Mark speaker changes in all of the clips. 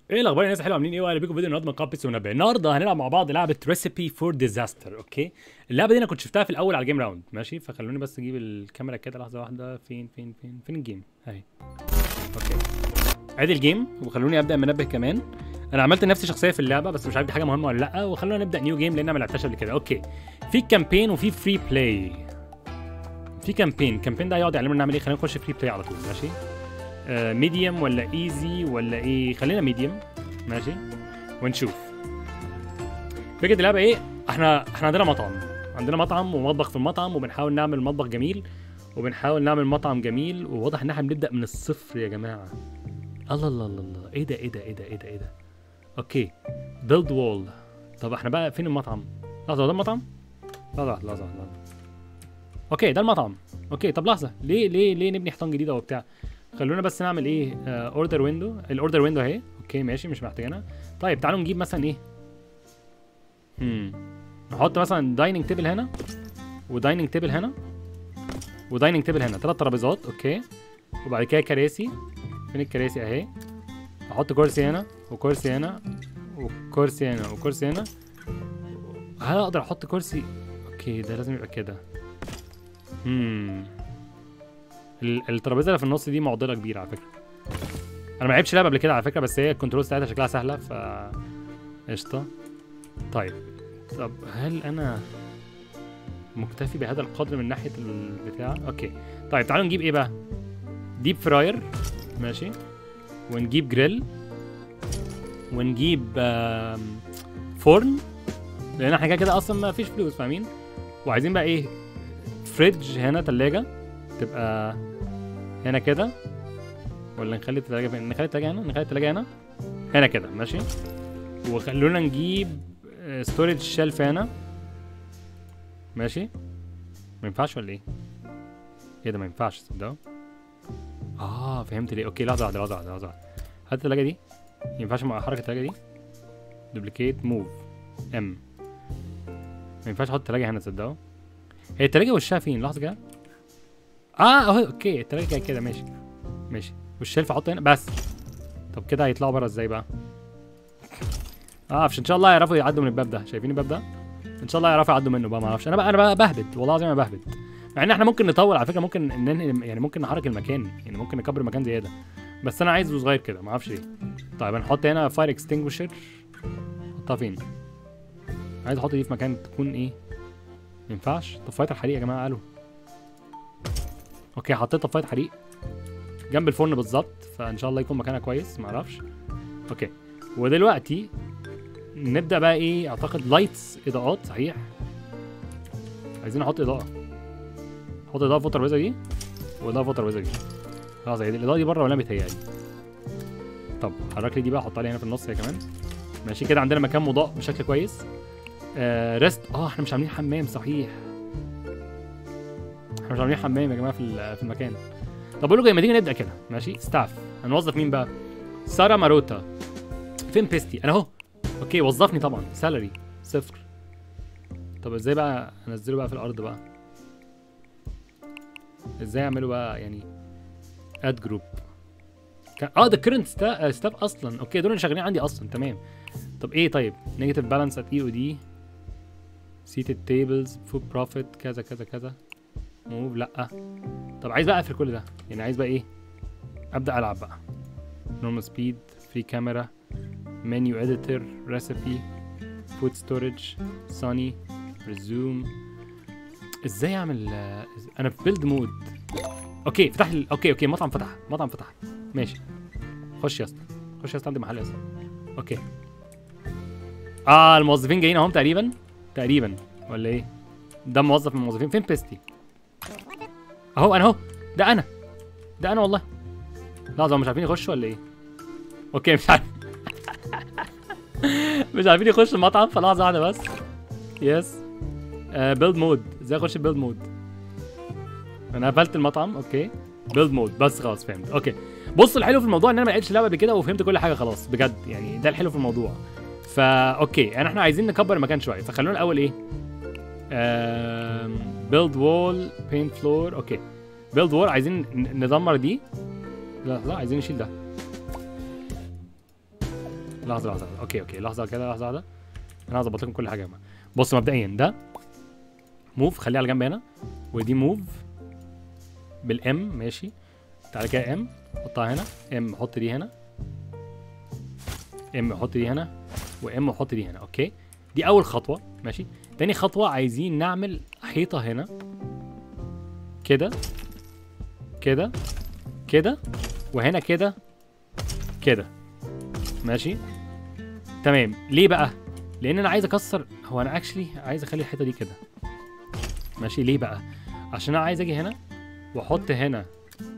Speaker 1: ايه الاخبار يا ناس حلوه عاملين ايه واهلا بيكم في فيديو النهارده من قناه بيس ونبه النهارده هنلعب مع بعض لعبه ريسيبي فور ديزاستر اوكي اللعبه دي انا كنت شفتها في الاول على جيم راوند ماشي فخلوني بس اجيب الكاميرا كده لحظه واحده فين فين فين فين الجيم اهي اوكي ادي الجيم وخلوني ابدا منبه كمان انا عملت لنفسي شخصيه في اللعبه بس مش عارف دي حاجه مهمه ولا لا وخلونا نبدا نيو جيم لان انا ما لعبتهاش قبل كده اوكي في كامبين وفي فري بلاي في كامبين كامبين ده هيقعد يعلمنا نعمل ايه خلينا نخش فري بلاي على طول ماشي ميديوم ولا ايزي ولا ايه خلينا ميديوم ماشي ونشوف فكره اللعبه ايه احنا احنا عندنا مطعم عندنا مطعم ومطبخ في المطعم وبنحاول نعمل مطبخ جميل وبنحاول نعمل مطعم جميل وواضح ان احنا بنبدا من الصفر يا جماعه الله الله الله الله ايه ده ايه ده ايه ده ايه ده ايه ده اوكي بيلد وول طب احنا بقى فين المطعم لحظه هو ده المطعم لحظه واحدة، لحظه لحظه اوكي ده المطعم اوكي طب لحظه ليه ليه ليه نبني حيطان جديده وبتاع خلونا بس نعمل ايه اوردر ويندو الاوردر ويندو اهي اوكي ماشي مش محتاجينها طيب تعالوا نجيب مثلا ايه هم نحط مثلا دايننج تيبل هنا ودايننج تيبل هنا ودايننج تيبل هنا ثلاث ترابيزات اوكي وبعد كده كراسي فين الكراسي اهي احط كرسي هنا وكرسي هنا وكرسي هنا وكرسي هنا هل اقدر احط كرسي اوكي ده لازم يبقى كده هم ال- الترابيزه اللي في النص دي معضله كبيره على فكره انا ما لعبتش لعبه قبل كده على فكره بس هي الكنترول بتاعتها شكلها سهله ف قشطه طيب طب هل انا مكتفي بهذا القدر من ناحيه البتاع اوكي طيب تعالوا نجيب ايه بقى ديب فراير ماشي ونجيب جريل ونجيب آم، فرن لان احنا كده كده اصلا ما فيش فلوس فاهمين وعايزين بقى ايه فريدج هنا تلاجة تبقى هنا كده ولا نخلي التلاجة فين نخلي التلاجة هنا نخلي التلاجة هنا هنا كده ماشي وخلونا نجيب ستورج شيلف هنا ماشي ما ينفعش ولا ايه ايه ده ما ينفعش تصدقوا اه فهمت ليه اوكي لحظه واحده لحظه واحده لحظه واحده هات التلاجة دي ينفعش مع حركة التلاجة دي دوبليكيت موف ام ما ينفعش احط التلاجة هنا تصدقوا هي التلاجة وشها فين لحظة كده اه اهو اوكي التلاجة كده كده ماشي ماشي والشيلف احطه هنا بس طب كده هيطلعوا بره ازاي بقى اه عشان ان شاء الله يعرفوا يعدوا من الباب ده شايفين الباب ده ان شاء الله يعرفوا يعدوا منه بقى ما اعرفش انا بقى انا بقى بهبد والله العظيم انا بهبد مع ان احنا ممكن نطول على فكره ممكن ننهي يعني ممكن نحرك المكان يعني ممكن نكبر المكان زياده بس انا عايزه صغير كده ما اعرفش ليه طيب هنحط هنا فاير اكستنجوشر احطها فين عايز احط دي في مكان تكون ايه ما ينفعش طفايه الحريق يا جماعه قالوا اوكي حطيت طفايه حريق جنب الفرن بالظبط فان شاء الله يكون مكانها كويس ما اعرفش اوكي ودلوقتي نبدا بقى ايه اعتقد لايتس اضاءات صحيح عايزين نحط اضاءه نحط اضاءه فوق الترابيزه دي واضاءه فوق الترابيزه دي خلاص هي دي الاضاءه دي بره ولا بتهيألي طب حرك لي دي بقى احطها لي هنا في النص هي كمان ماشي كده عندنا مكان مضاء بشكل كويس آه ريست اه احنا مش عاملين حمام صحيح احنا مش عاملين حمام يا جماعه في ال- في المكان طب اقول لكم إيه، ما تيجي نبدا كده ماشي ستاف هنوظف مين بقى ساره ماروتا فين بيستي انا اهو اوكي وظفني طبعا سالري صفر طب ازاي بقى انزله بقى في الارض بقى ازاي اعمله بقى يعني اد جروب اه ده كرنت ستاف اصلا اوكي دول اللي شغالين عندي اصلا تمام طب ايه طيب نيجاتيف بالانس ات اي او دي سيتد تيبلز فود بروفيت كذا كذا كذا موف لا طب عايز بقى اقفل كل ده يعني عايز بقى ايه ابدا العب بقى نورمال سبيد في كاميرا منيو اديتور ريسيبي فود ستورج سوني ريزوم ازاي اعمل آه، إز- انا في بيلد مود اوكي فتح ال... اوكي اوكي مطعم فتح مطعم فتح ماشي خش يا اسطى خش يا اسطى عندي محل يا اسطى اوكي اه الموظفين جايين اهم تقريبا تقريبا ولا ايه ده موظف من الموظفين فين بيستي اهو انا اهو ده انا ده انا والله لحظه هم مش عارفين يخشوا ولا ايه اوكي مش عارف مش عارفين يخشوا المطعم فلحظه واحده بس يس بيلد مود ازاي اخش بيلد مود انا قفلت المطعم اوكي بيلد مود بس خلاص فهمت اوكي بص الحلو في الموضوع ان انا ما لعبتش اللعبه قبل كده وفهمت كل حاجه خلاص بجد يعني ده الحلو في الموضوع فا اوكي يعني احنا عايزين نكبر المكان شويه فخلونا الاول ايه بيلد وول بين فلور اوكي بيلد وول عايزين ن- ندمر دي لا لا عايزين نشيل ده لحظه لحظه اوكي اوكي لحظه كده لحظه واحده انا هظبط لكم كل حاجه يا جماعه بص مبدئيا ده موف خليه على جنب هنا ودي موف بالام ماشي تعالى كده ام حطها هنا ام حط دي هنا ام حط دي هنا وام حط دي هنا اوكي دي اول خطوه ماشي تاني خطوه عايزين نعمل حيطه هنا كده كده كده وهنا كده كده ماشي تمام ليه بقى لان انا عايز اكسر هو انا اكشلي عايز اخلي الحيطه دي كده ماشي ليه بقى عشان انا عايز اجي هنا واحط هنا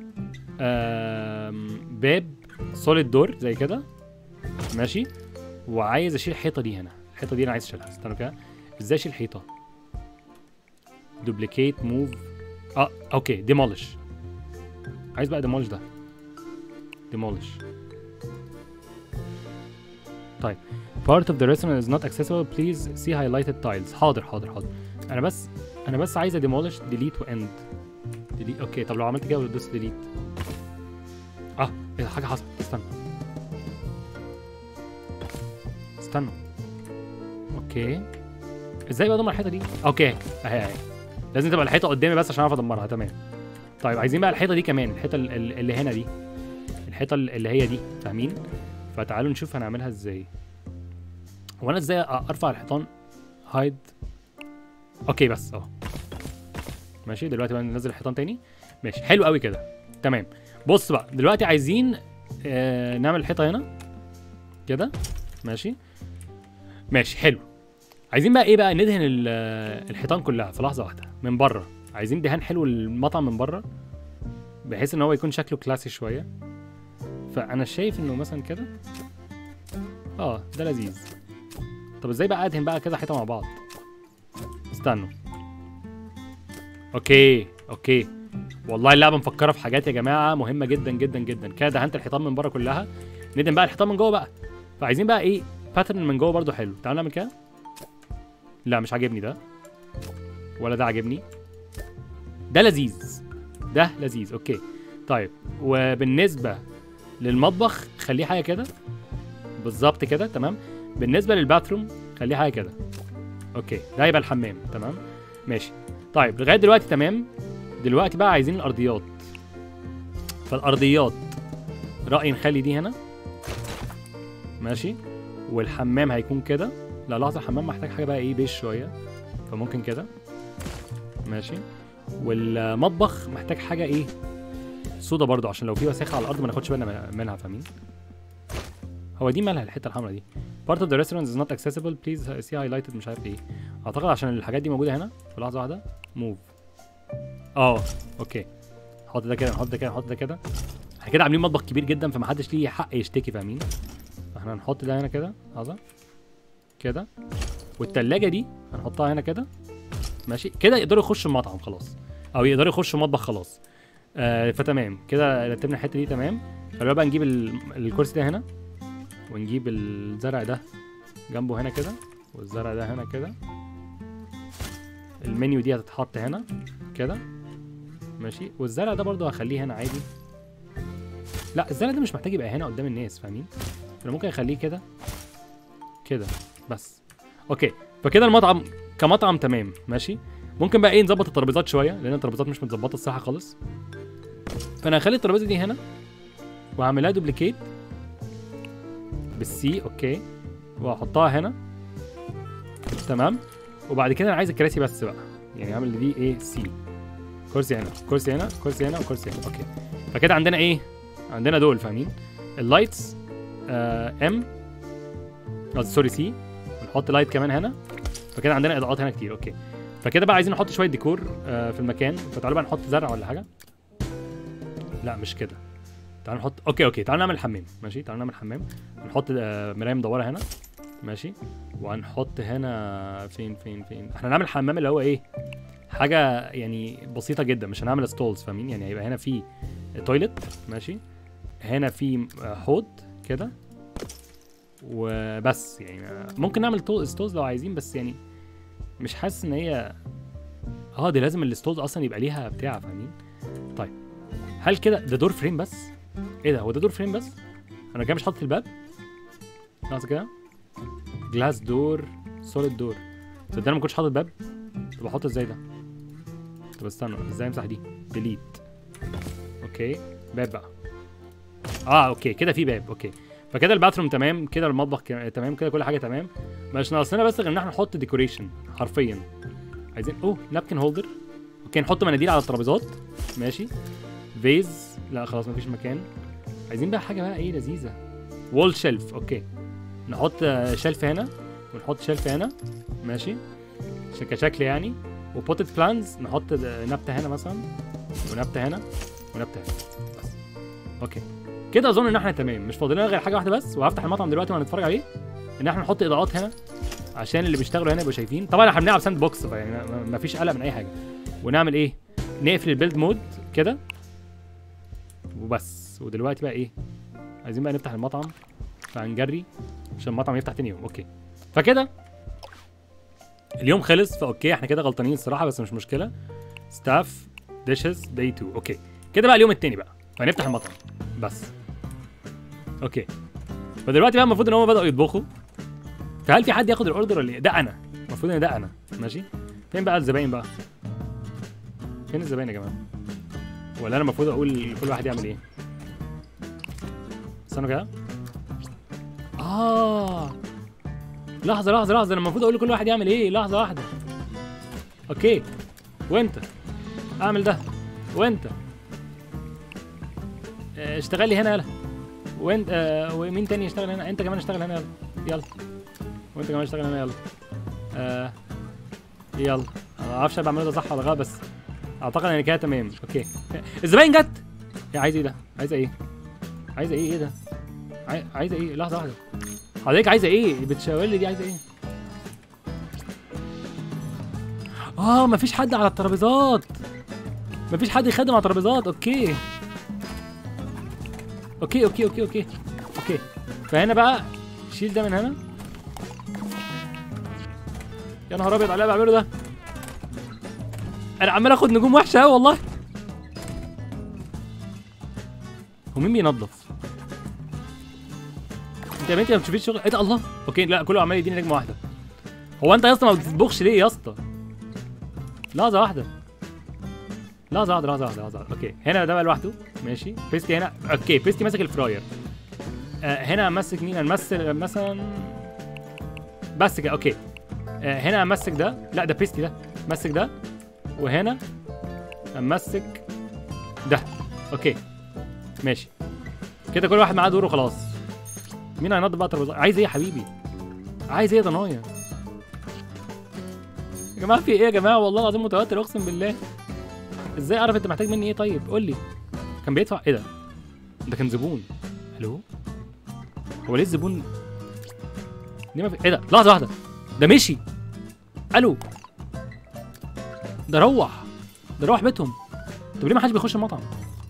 Speaker 1: آم، باب سوليد دور زي كده ماشي وعايز اشيل الحيطه دي هنا الحيطه دي انا عايز اشيلها استنوا كده ازاي اشيل حيطه دوبليكيت موف اه اوكي ديمولش عايز بقى ديمولش ده ديمولش طيب part of the restaurant is not accessible please see highlighted tiles حاضر حاضر حاضر انا بس انا بس عايز demolish delete واند delete اوكي طب لو عملت كده ودوست delete اه ايه ده حاجه حصلت استنى استنى اوكي ازاي بقى ادمر الحيطه دي اوكي اهي اهي لازم تبقى الحيطه قدامي بس عشان اعرف ادمرها تمام طيب عايزين بقى الحيطه دي كمان الحيطه ال- ال- اللي هنا دي الحيطه ال- اللي هي دي فاهمين فتعالوا نشوف هنعملها ازاي هو انا ازاي أ- ارفع الحيطان هايد اوكي بس اهو ماشي دلوقتي بقى ننزل الحيطان تاني ماشي حلو قوي كده تمام بص بقى دلوقتي عايزين آه نعمل الحيطه هنا كده ماشي ماشي حلو عايزين بقى ايه بقى ندهن ال- آه، الحيطان كلها في لحظه واحده من بره عايزين دهان حلو المطعم من بره بحيث ان هو يكون شكله كلاسي شويه فانا شايف انه مثلا كده اه ده لذيذ طب ازاي بقى ادهن بقى كذا حيطه مع بعض استنوا اوكي اوكي والله اللعبه مفكره في حاجات يا جماعه مهمه جدا جدا جدا كده دهنت الحيطان من بره كلها ندهن بقى الحيطان من جوه بقى فعايزين بقى ايه باترن من جوه برضو حلو تعالوا نعمل كده لا مش عاجبني ده ولا ده عاجبني ده لذيذ ده لذيذ اوكي طيب وبالنسبه للمطبخ خليه حاجه كده بالظبط كده تمام بالنسبه للباثروم خليه حاجه كده اوكي ده هيبقى الحمام تمام ماشي طيب لغايه دلوقتي تمام دلوقتي بقى عايزين الارضيات فالارضيات رايي نخلي دي هنا ماشي والحمام هيكون كده لا لحظه الحمام محتاج حاجه بقى ايه بيش شويه فممكن كده ماشي والمطبخ محتاج حاجه ايه سودا برضو عشان لو في وساخه على الارض ما ناخدش بالنا منها فاهمين هو دي مالها الحته الحمراء دي part of the restaurant is not accessible please see highlighted مش عارف ايه اعتقد عشان الحاجات دي موجوده هنا في لحظه واحده موف اه اوكي نحط ده كده نحط ده كده نحط ده كده احنا كده عاملين مطبخ كبير جدا فمحدش ليه حق يشتكي فاهمين احنا هنحط ده هنا كده لحظه كده والتلاجة دي هنحطها هنا كده ماشي كده يقدروا يخشوا المطعم خلاص او يقدروا يخشوا المطبخ خلاص آه فتمام كده رتبنا الحته دي تمام خلينا بقى نجيب ال- الكرسي ده هنا ونجيب الزرع ده جنبه هنا كده والزرع ده هنا كده المنيو دي هتتحط هنا كده ماشي والزرع ده برضو هخليه هنا عادي لا الزرع ده مش محتاج يبقى هنا قدام الناس فاهمين انا ممكن اخليه كده كده بس اوكي فكده المطعم كمطعم تمام ماشي ممكن بقى ايه نظبط الترابيزات شويه لان الترابيزات مش متظبطه الصراحه خالص فانا هخلي الترابيزه دي هنا وهعملها دوبليكيت بالسي اوكي واحطها هنا تمام وبعد كده انا عايز الكراسي بس بقى يعني اعمل دي ايه سي كرسي هنا كرسي هنا كرسي هنا وكرسي هنا اوكي فكده عندنا ايه عندنا دول فاهمين اللايتس آه ام قصدي سوري سي ونحط لايت كمان هنا فكده عندنا اضاءات هنا كتير اوكي فكده بقى عايزين نحط شويه ديكور آه في المكان فتعالوا بقى نحط زرع ولا حاجه لا مش كده تعالوا نحط اوكي اوكي تعالوا نعمل حمام ماشي تعالوا نعمل حمام هنحط آه مرايه مدوره هنا ماشي وهنحط هنا فين فين فين احنا هنعمل حمام اللي هو ايه حاجه يعني بسيطه جدا مش هنعمل ستولز فاهمين يعني هيبقى هنا في تويلت ماشي هنا في آه، حوض كده وبس يعني آه، ممكن نعمل تو- ستولز لو عايزين بس يعني مش حاسس ان هي اه دي لازم الستولز اصلا يبقى ليها بتاع فاهمين طيب هل كده ده دور فريم بس ايه ده هو ده دور فريم بس انا كده مش حاطط الباب لحظه كده جلاس دور سوليد دور تصدق انا ما كنتش حاطط باب طب احط ازاي ده طب استنى ازاي امسح دي ديليت اوكي باب بقى اه اوكي كده في باب اوكي فكده الباتروم تمام كده المطبخ ك- تمام كده كل حاجه تمام مش ناقصنا بس غير ان احنا نحط ديكوريشن حرفيا عايزين اوه نابكن هولدر اوكي نحط مناديل على الترابيزات ماشي فيز لا خلاص مفيش مكان عايزين بقى حاجه بقى ايه لذيذه وول شيلف اوكي نحط آه، شيلف هنا ونحط شيلف هنا ماشي ش- كشكل يعني وبوتد بلانز نحط د- نبته هنا مثلا ونبته هنا ونبته هنا بس اوكي كده اظن ان احنا تمام مش فاضل لنا غير حاجه واحده بس وهفتح المطعم دلوقتي وهنتفرج عليه ان احنا نحط اضاءات هنا عشان اللي بيشتغلوا هنا يبقوا شايفين طبعا احنا بنلعب ساند بوكس فيعني ما- ما- مفيش قلق من اي حاجه ونعمل ايه نقفل البيلد مود كده وبس ودلوقتي بقى ايه عايزين بقى نفتح المطعم فهنجري عشان المطعم يفتح تاني يوم اوكي فكده اليوم خلص فاوكي احنا كده غلطانين الصراحه بس مش مشكله ستاف ديشز داي 2 اوكي كده بقى اليوم التاني بقى فهنفتح المطعم بس اوكي فدلوقتي بقى المفروض ان هم بداوا يطبخوا فهل في حد ياخد الاوردر ولا ايه ده انا المفروض ان ده انا ماشي فين بقى الزباين بقى فين الزباين يا جماعه ولا انا المفروض اقول كل واحد يعمل ايه استنوا كده اه لحظه لحظه لحظه انا المفروض اقول لكل واحد يعمل ايه لحظه واحده اوكي وانت اعمل ده وانت آه، اشتغل لي هنا يلا وانت آه ومين تاني يشتغل هنا انت كمان اشتغل هنا يلا يلا وانت كمان اشتغل هنا يلا آه يلا انا ما اعرفش انا بعمله ده صح ولا غلط بس اعتقد ان كده تمام اوكي الزباين جت يا عايزه ايه ده عايزه ايه عايزه ايه ايه ده عاي- عايزه ايه لحظه واحده حضرتك عايزه ايه بتشاور لي دي عايزه ايه اه مفيش حد على الترابيزات مفيش حد يخدم على الترابيزات اوكي اوكي اوكي اوكي اوكي اوكي فهنا بقى شيل ده من هنا يا نهار ابيض على اللي أنا بعمله ده انا عمال اخد نجوم وحشه قوي والله هو مين بينظف انت يا بنتي ما بتشوفيش شغل ايه ده الله اوكي لا كله عمال يديني نجمه واحده هو انت يا اسطى ما بتطبخش ليه يا اسطى لحظه واحده لحظه واحده لحظه واحده لحظه واحده اوكي هنا ده بقى لوحده ماشي بيستي هنا اوكي بيستي ماسك الفراير آه هنا ماسك مين امثل مثلا بس كده اوكي آه هنا امسك ده لا ده بيستي ده ماسك ده وهنا امسك ده اوكي ماشي كده كل واحد معاه دوره خلاص مين هينضف بقى الترابيزات عايز ايه يا حبيبي عايز ايه يا ضنايا يا جماعه في ايه يا جماعه والله العظيم متوتر اقسم بالله ازاي اعرف انت محتاج مني ايه طيب قول لي كان بيدفع ايه ده ده كان زبون الو هو ليه الزبون ليه ما في ايه ده لحظه واحده ده مشي الو ده روح ده روح بيتهم طب ليه ما حدش بيخش المطعم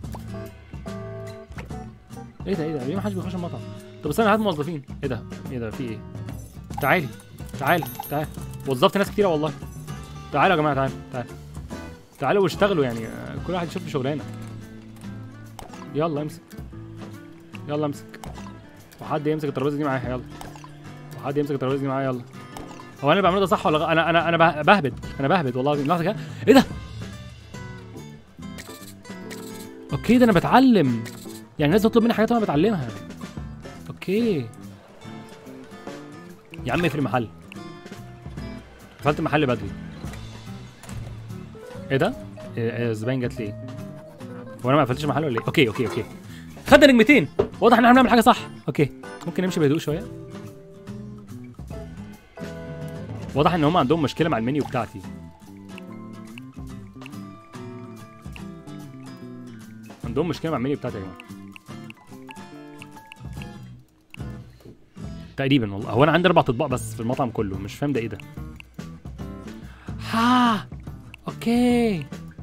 Speaker 1: ايه ده ايه ده ليه ما حدش بيخش المطعم طب استنى هات موظفين ايه ده ايه ده في ايه تعالي تعالي تعالي وظفت ناس كتيره والله تعالوا يا جماعه تعالوا تعالوا تعالوا واشتغلوا يعني آه، كل واحد يشوف له شغلانه يلا امسك يلا امسك وحد يمسك الترابيزه دي معايا يلا وحد يمسك الترابيزه دي معايا يلا هو انا اللي بعمله ده صح ولا غ... انا انا انا به- بهبد انا بهبد والله العظيم لحظه كده ايه ده اوكي ده انا بتعلم يعني الناس تطلب مني حاجات وانا بتعلمها اوكي يا عم اقفل المحل قفلت المحل بدري ايه ده؟ إيه- إيه الزباين جت ليه؟ هو انا ما قفلتش المحل ولا ايه؟ اوكي اوكي اوكي خدنا نجمتين واضح ان احنا بنعمل حاجه صح اوكي ممكن نمشي بهدوء شويه واضح ان هم عندهم مشكله مع المنيو بتاعتي عندهم مشكله مع المنيو بتاعتي يا جماعه تقريبا والله هو انا عندي اربع اطباق بس في المطعم كله مش فاهم ده ايه ده ها اوكي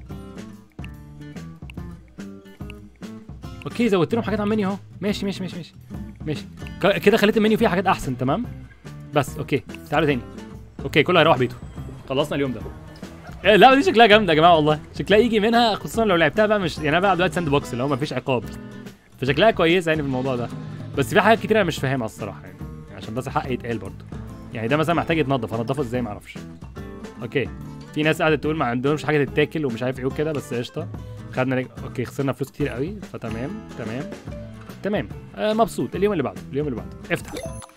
Speaker 1: اوكي زودت لهم حاجات على المنيو اهو ماشي ماشي ماشي ماشي ماشي ك- كده خليت المنيو فيه حاجات احسن تمام بس اوكي تعالوا تاني اوكي كله هيروح بيته خلصنا اليوم ده إيه، اللعبه دي شكلها جامده يا جماعه والله شكلها يجي منها خصوصا لو لعبتها بقى مش يعني انا بلعب دلوقتي ساند بوكس اللي هو مفيش عقاب فشكلها كويسه يعني في الموضوع ده بس في حاجات كتير انا مش فاهمها الصراحه يعني عشان بس الحق يتقال برضه يعني ده مثلا محتاج يتنضف هنضفه ازاي ما اعرفش اوكي في ناس قاعده تقول ما عندهمش حاجه تتاكل ومش عارف ايه وكده بس قشطه خدنا رج... اوكي خسرنا فلوس كتير قوي فتمام تمام تمام آه مبسوط اليوم اللي بعده اليوم اللي بعده افتح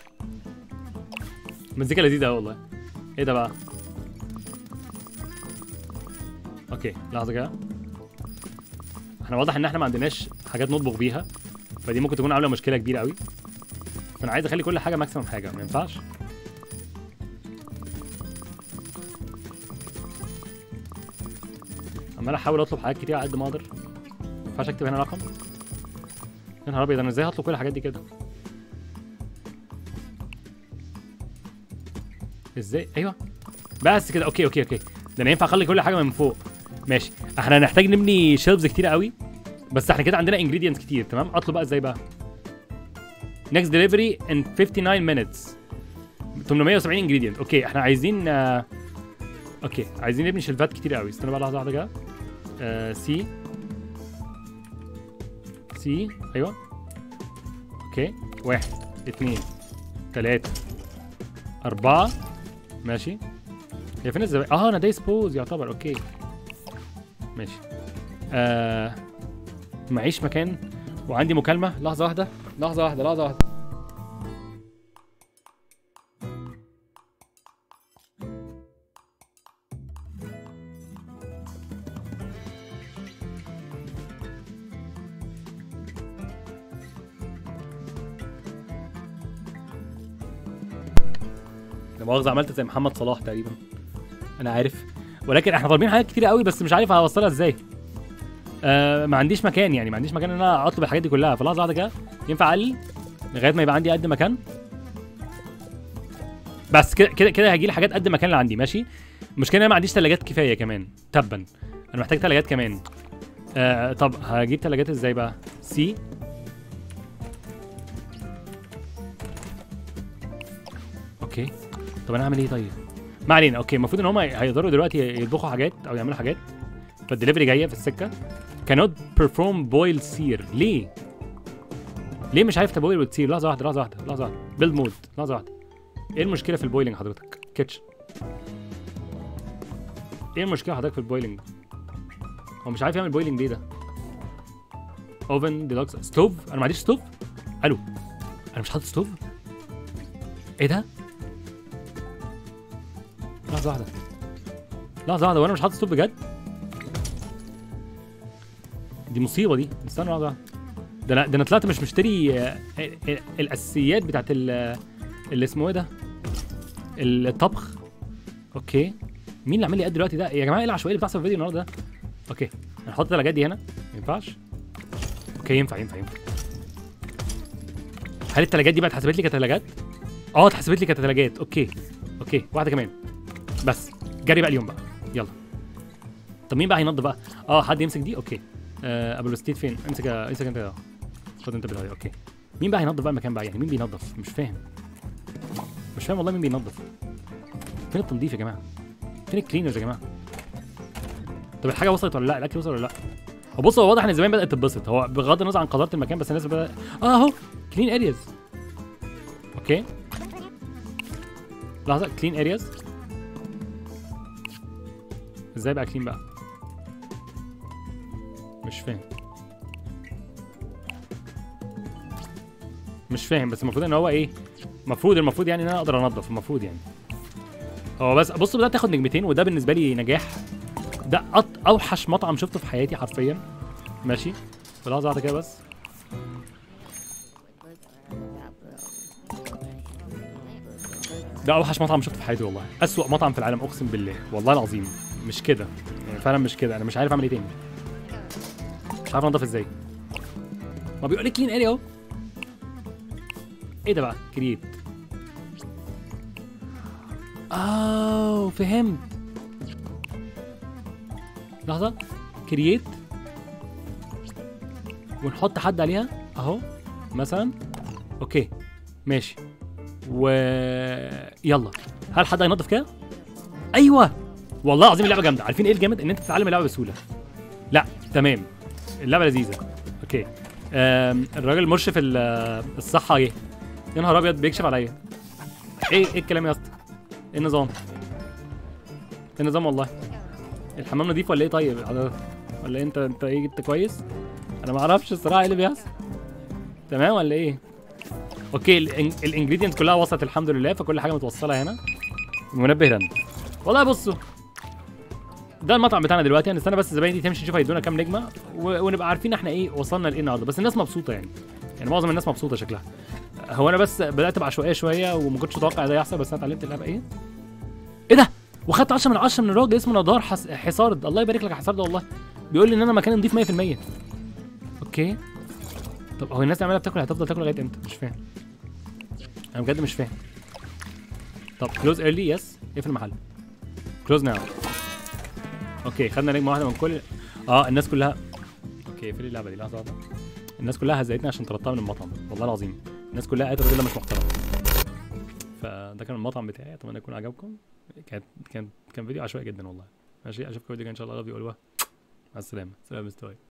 Speaker 1: مزيكا لذيذه قوي والله ايه ده بقى اوكي لحظه كده احنا واضح ان احنا ما عندناش حاجات نطبخ بيها فدي ممكن تكون عامله مشكله كبيره قوي فانا عايز اخلي كل حاجه ماكسيمم حاجه ما ينفعش عمال احاول اطلب حاجات كتير على قد ما اقدر ما ينفعش اكتب هنا رقم يا نهار ابيض انا ازاي هطلب كل الحاجات دي كده ازاي ايوه بس كده اوكي اوكي اوكي ده انا ينفع اخلي كل حاجه من فوق ماشي احنا هنحتاج نبني شيلفز كتير قوي بس احنا كده عندنا انجريدينتس كتير تمام اطلب بقى ازاي بقى next delivery in 59 minutes 870 انجريدينت اوكي احنا عايزين آه... اوكي عايزين نبني شلفات كتير قوي استنى بقى لحظه واحده كده آه... سي سي ايوه اوكي واحد اتنين تلاتة أربعة ماشي هي فين الزبائن؟ اه انا دايس بوز يعتبر اوكي ماشي آه معيش مكان وعندي مكالمة لحظة واحدة لحظة واحدة لحظة واحدة لا مؤاخذة عملت زي محمد صلاح تقريبا انا عارف ولكن احنا طالبين حاجات كتير قوي بس مش عارف هوصلها ازاي آه ما عنديش مكان يعني ما عنديش مكان ان انا اطلب الحاجات دي كلها فلحظه واحده كده ينفع اقلل لغايه ما يبقى عندي قد مكان بس كده كده كده هيجي لي حاجات قد المكان اللي عندي ماشي المشكله ان انا ما عنديش ثلاجات كفايه كمان تبا انا محتاج ثلاجات كمان آه طب هجيب ثلاجات ازاي بقى سي اوكي طب انا اعمل ايه طيب ما علينا اوكي المفروض ان هم هيقدروا دلوقتي يطبخوا حاجات او يعملوا حاجات فالدليفري جايه في السكه cannot perform boil sear ليه؟ ليه مش عارف تبويل وتسير لحظه واحده لحظه واحده لحظه واحده بيلد مود لحظه واحده ايه المشكله في البويلنج حضرتك؟ كيتشن ايه المشكله حضرتك في البويلنج؟ هو مش عارف يعمل بويلنج ليه ده؟ اوفن ديلوكس ستوف انا ما عنديش ستوف الو انا مش حاطط ستوف ايه ده؟ لحظه واحده لحظه واحده وانا مش حاطط ستوف بجد؟ دي مصيبه دي استنى لحظه واحدة. ده انا ده انا طلعت مش مشتري آه، ال- ال- الاساسيات بتاعت ال- اللي اسمه ايه ده الطبخ اوكي مين اللي عامل لي قد دلوقتي ده يا جماعه ايه العشوائيه اللي بتحصل في الفيديو النهارده ده اوكي هنحط الثلاجات دي هنا ما ينفعش اوكي ينفع ينفع ينفع هل الثلاجات دي بقى اتحسبت لي كثلاجات اه اتحسبت لي كثلاجات اوكي اوكي واحده كمان بس جري بقى اليوم بقى يلا طب مين بقى هينضف بقى اه حد يمسك دي اوكي آه ابو الستيت فين امسك امسك انت خد انت بالهاي اوكي مين بقى هينضف بقى المكان بقى يعني مين بينضف مش فاهم مش فاهم والله مين بينضف فين التنظيف يا جماعه فين الكلينرز يا جماعه طب الحاجه وصلت ولا لا الاكل وصل ولا لا هو بص هو واضح ان الزباين بدات تتبسط هو بغض النظر عن قذاره المكان بس الناس بدات اه اهو كلين ارياز اوكي لحظه كلين ارياز ازاي بقى كلين بقى مش فاهم مش فاهم بس المفروض ان هو ايه المفروض المفروض يعني ان انا اقدر انضف المفروض يعني هو بس بص بدات تاخد نجمتين وده بالنسبه لي نجاح ده أط... اوحش مطعم شفته في حياتي حرفيا ماشي في لحظه واحده كده بس ده اوحش مطعم شفته في حياتي والله اسوأ مطعم في العالم اقسم بالله والله العظيم مش كده يعني فعلا مش كده انا مش عارف اعمل ايه تاني مش عارف انضف ازاي ما بيقول لي كلين اريا اهو ايه ده بقى كريت اه فهمت لحظه كرييت ونحط حد عليها اهو مثلا اوكي ماشي و يلا هل حد هينضف كده ايوه والله العظيم اللعبه جامده عارفين ايه الجامد ان انت تتعلم اللعبه بسهوله لا تمام اللعبه لذيذه اوكي آم، الراجل مرشف ال- الصحه جه يا نهار ابيض بيكشف عليا ايه ايه الكلام يا اسطى ايه النظام ايه النظام والله الحمام نضيف ولا ايه طيب على- ولا انت انت ايه انت كويس انا ما اعرفش الصراحه ايه اللي بيحصل تمام ولا ايه اوكي الانجريدينت كلها وصلت الحمد لله فكل حاجه متوصله هنا المنبه رن والله بصوا ده المطعم بتاعنا دلوقتي هنستنى بس الزباين دي تمشي نشوف هيدونا كام نجمه و... ونبقى عارفين احنا ايه وصلنا لايه النهارده بس الناس مبسوطه يعني يعني معظم الناس مبسوطه شكلها هو انا بس بدات بعشوائيه شويه وما كنتش متوقع ده يحصل بس انا اتعلمت اللعبه ايه ايه ده وخدت 10 من 10 من الراجل اسمه نضار حس... حصارد الله يبارك لك يا حصارد والله بيقول لي ان انا مكاني نضيف 100% اوكي طب هو الناس اللي عماله بتاكل هتفضل تاكل لغايه امتى مش فاهم انا بجد مش فاهم طب كلوز ايرلي يس اقفل المحل كلوز ناو اوكي خدنا نجمه واحده من كل اه الناس كلها اوكي اقفلي اللعبه دي لحظه واحده الناس كلها هزقتني عشان طردتها من المطعم والله العظيم الناس كلها قالت الراجل ده مش محترم فده كان المطعم بتاعي اتمنى يكون عجبكم كانت كان كان فيديو عشوائي جدا والله ماشي اشوفكم فيديو جاي ان شاء الله لاف يو مع السلامه سلام مستوي